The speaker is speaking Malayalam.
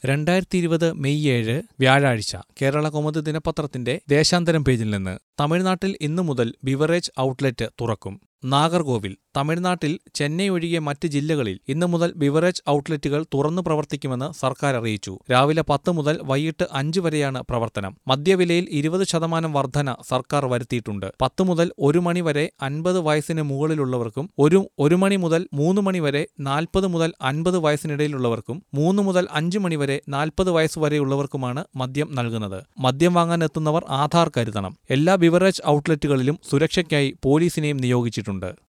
രണ്ടായിരത്തി ഇരുപത് മെയ് ഏഴ് വ്യാഴാഴ്ച കേരള കൗമുദി ദിനപത്രത്തിന്റെ ദേശാന്തരം പേജിൽ നിന്ന് തമിഴ്നാട്ടിൽ ഇന്നു മുതൽ ബിവറേജ് ഔട്ട്ലെറ്റ് തുറക്കും നാഗർകോവിൽ തമിഴ്നാട്ടിൽ ചെന്നൈ ഒഴികെ മറ്റ് ജില്ലകളിൽ ഇന്നു മുതൽ ബിവറേജ് ഔട്ട്ലെറ്റുകൾ തുറന്നു പ്രവർത്തിക്കുമെന്ന് സർക്കാർ അറിയിച്ചു രാവിലെ പത്ത് മുതൽ വൈകിട്ട് അഞ്ച് വരെയാണ് പ്രവർത്തനം മദ്യവിലയിൽ ഇരുപത് ശതമാനം വർധന സർക്കാർ വരുത്തിയിട്ടുണ്ട് പത്ത് മുതൽ ഒരു മണി വരെ അൻപത് വയസ്സിന് മുകളിലുള്ളവർക്കും ഒരു ഒരു മണി മുതൽ മൂന്ന് മണി വരെ നാൽപ്പത് മുതൽ അൻപത് വയസ്സിനിടയിലുള്ളവർക്കും മൂന്ന് മുതൽ അഞ്ച് മണി വരെ നാൽപ്പത് വയസ്സ് വരെയുള്ളവർക്കുമാണ് മദ്യം നൽകുന്നത് മദ്യം വാങ്ങാൻ എത്തുന്നവർ ആധാർ കരുതണം എല്ലാ ബിവറേജ് ഔട്ട്ലെറ്റുകളിലും സുരക്ഷയ്ക്കായി പോലീസിനെയും നിയോഗിച്ചിട്ടുണ്ട്